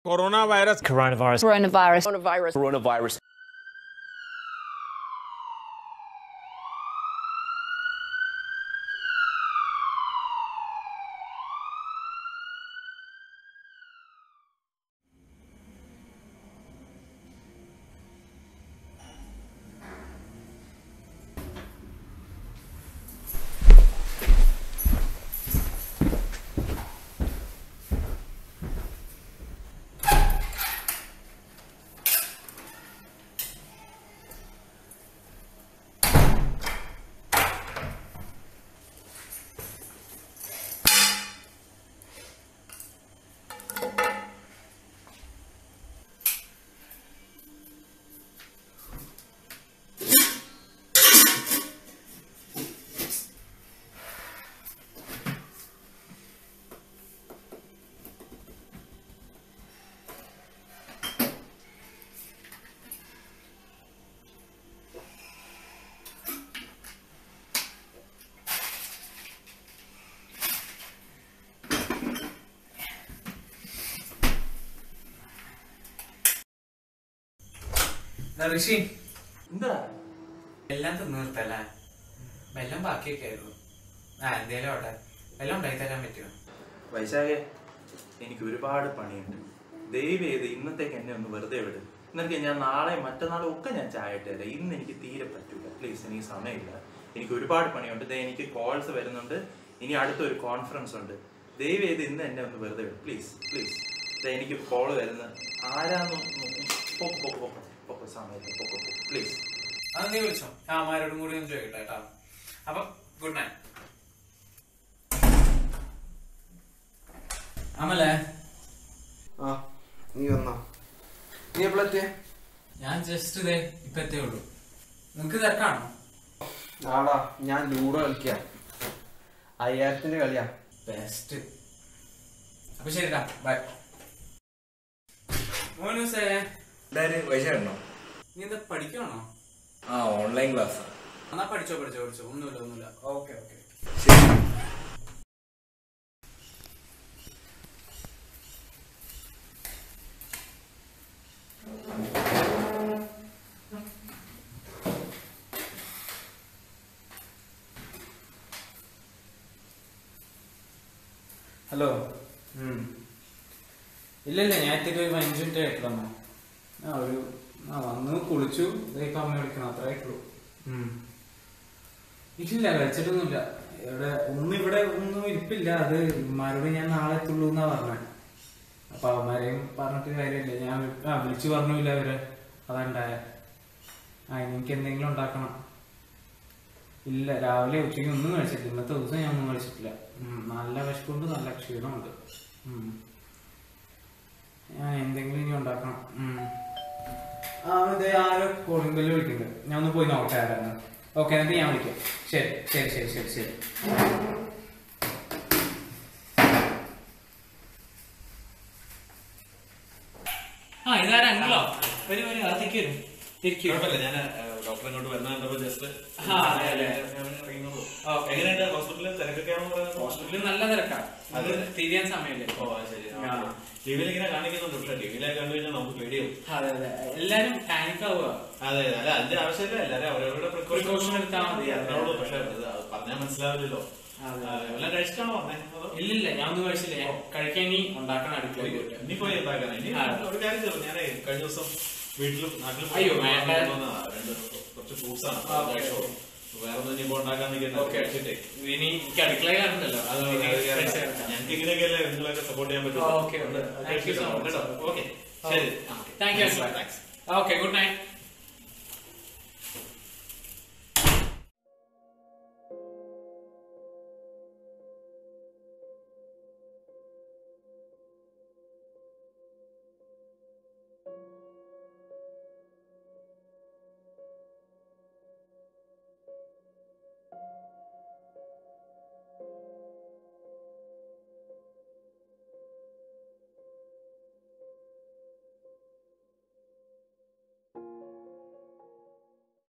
Coronavirus. Coronavirus. Coronavirus. Coronavirus. Coronavirus. ഋഷി എന്താ എല്ലാം തിന്നു നിർത്തല്ലേ വെല്ലം ബാക്കിയൊക്കെ ആയിരുന്നു ആ എന്തേലും അവിടെ വെല്ലം ഉണ്ടാക്കി തരാൻ പറ്റുമോ വൈശാഖെ എനിക്ക് ഒരുപാട് പണിയുണ്ട് ദയവ് ചെയ്ത് ഇന്നത്തേക്ക് എന്നെ ഒന്ന് വെറുതെ വിട് എന്നിട്ട് ഞാൻ നാളെ മറ്റന്നാളും ഒക്കെ ഞാൻ ചായ ഇട്ടുതരാം ഇന്ന് എനിക്ക് തീരെ പറ്റൂല പ്ലീസ് എനിക്ക് സമയമില്ല എനിക്ക് ഒരുപാട് പണിയുണ്ട് ദേ എനിക്ക് കോൾസ് വരുന്നുണ്ട് ഇനി അടുത്തൊരു കോൺഫറൻസ് ഉണ്ട് ദയവ് ചെയ്ത് ഇന്ന് എന്നെ ഒന്ന് വെറുതെ വിട് പ്ലീസ് പ്ലീസ് എനിക്ക് കോള് വരുന്ന ആരാന്ന് പൊക്കോ പൊക്കോ പൊക്കോ പൊക്കോ സമയത്ത് പൊക്കോ പൊക്കോ പ്ലീസ് അത് നീ വിളിച്ചോ ഞാൻ അമ്മാരോടും കൂടി ഒന്ന് ചോദിക്കട്ടെ കേട്ടോ അപ്പൊ ഗുഡ് നൈറ്റ് അമലേ ആ നീ വന്നോ നീ എപ്പോഴെത്തിയേ ഞാൻ ജസ്റ്റ് ഇതേ ഇപ്പൊ എത്തേ ഉള്ളൂ നിങ്ങക്ക് തിരക്കാണോ ആടാ ഞാൻ ലൂഡോ കളിക്കാം അയ്യായിരത്തിന്റെ കളിയാ ബെസ്റ്റ് അപ്പൊ ശരിടാ ബൈ മോനൂസേ എല്ലാരും വൈശാഖണോ നീ എന്താ പഠിക്കണോ ആ ഓൺലൈൻ ക്ലാസ് എന്നാ പഠിച്ചോ പഠിച്ചോ പഠിച്ചോ ഒന്നുമില്ല ഒന്നുമില്ല ഓക്കെ ഓക്കെ ഹലോ ഇല്ല ഇല്ല ഞാൻ എത്തിയിട്ട് ഒരു പതിനഞ്ച് മിനിറ്റ് ആയിട്ട് വന്നു ആ ഒരു ആ വന്ന് കുളിച്ചു ഇതേക്ക് അമ്മ വിളിക്കണം അത്ര ആയിട്ടുള്ളൂ ഉം. ഇല്ല കഴിച്ചിട്ടൊന്നുമില്ല ഇവിടെ ഒന്നും ഇവിടെ ഒന്നും ഇരിപ്പില്ല അത് ഇമാരോട് ഞാൻ നാളെ എത്തുള്ളൂ എന്നാ പറഞ്ഞത് അപ്പൊ അവന്മാരെയും പറഞ്ഞിട്ട് കാര്യമില്ല ഞാൻ വി- ആ വിളിച്ചു പറഞ്ഞില്ല അവര് അതുണ്ടായ ആ എനിക്ക് എന്തെങ്കിലും ഉണ്ടാക്കണം ഇല്ല രാവിലെ ഉച്ചയ്ക്ക് ഒന്നും കഴിച്ചിട്ടില്ല ഇന്നത്തെ ദിവസം ഞാൻ ഒന്നും കഴിച്ചിട്ടില്ല ഉം, നല്ല വിശപ്പുണ്ട് നല്ല ക്ഷീണമുണ്ട് ഉം. ഞാൻ എന്തെങ്കിലും ഇനി ഉണ്ടാക്കണം ഉം. ആ ഇത് ആരോ കോളിംഗ് ബെല്ല് വിളിക്കുന്നുണ്ട് ഞാൻ ഒന്ന് പോയി നോക്കട്ടെ ആരാണ് ഓക്കെ എന്നിട്ട് ഞാൻ വിളിക്കാം ശരി ശരി ശരി ശരി ശരി ആ ഇതാരാ അങ്ങളോ വരും വരും അകത്തേക്ക് വരും ഇരിക്കൂ കുഴപ്പമില്ല ഞാൻ ഡോക്ടറെ ഇങ്ങോട്ട് വരുന്ന ജസ്റ്റ് ആ, അതെ, അതെ. ഓക്കേ. എങ്ങനെയുണ്ട് ഹോസ്പിറ്റലിൽ തിരക്കൊക്കെയാണെന്ന് പറയുന്നത് ഹോസ്പിറ്റലിൽ നല്ല തിരക്കാണ് അത് തിരിയാൻ സമയമില്ല ഓ അത് ശരി ആ. ടിവിയിൽ ഇങ്ങനെ കാണിക്കുന്നുണ്ട് പക്ഷെ ടിവിയിലൊക്കെ കണ്ടു കഴിഞ്ഞാൽ നമുക്ക് പേടിയാവും അതെ അതെ എല്ലാരും പാനിക് ആവുക അതെ അല്ല അതിന്റെ ആവശ്യമില്ല എല്ലാരും അവരവരുടെ Precaution എടുത്താൽ മതി. അത്രേ ഉള്ളൂ പക്ഷെ അത് പറഞ്ഞാൽ മനസ്സിലാവില്ലല്ലോ അതെ. ആ, എല്ലാം കഴിച്ചിട്ടാണോ വന്നേ അതോ? ഇല്ലില്ല ഞാൻ ഒന്നും കഴിച്ചില്ല ഞാൻ കഴിക്കാൻ ഇനി ഉണ്ടാക്കണം അടുക്കള ഇനി പോയി ഉണ്ടാക്കാൻ ഇനി ആ. ഒരു കാര്യം ചെയ്തു ഞാൻ കഴിഞ്ഞ ദിവസം വീട്ടിലും നാട്ടിലും പോയി അയ്യോ, വേണ്ട. കൊണ്ടുവന്നതാ. രണ്ട് കുറച്ച് ഫ്രൂട്ട്സ് ആണ് ആ, ഓക്കേ. കഴിച്ചോ. വേറെ ഒന്നും ഇനിയിപ്പോ ഉണ്ടാക്കാൻ നിൽക്കണ്ട ഓക്കേ. കഴിച്ചിട്ടേ ഇനി എനിക്ക് അടുക്കള കയറുന്നല്ലോ അത് ഞങ്ങൾക്ക് ഇങ്ങനെയൊക്കെയല്ലേ നിങ്ങളൊക്കെ സപ്പോർട്ട് ചെയ്യാൻ പറ്റും okay, okay. Thank you so much. Okay ശരി thank you thanks okay good night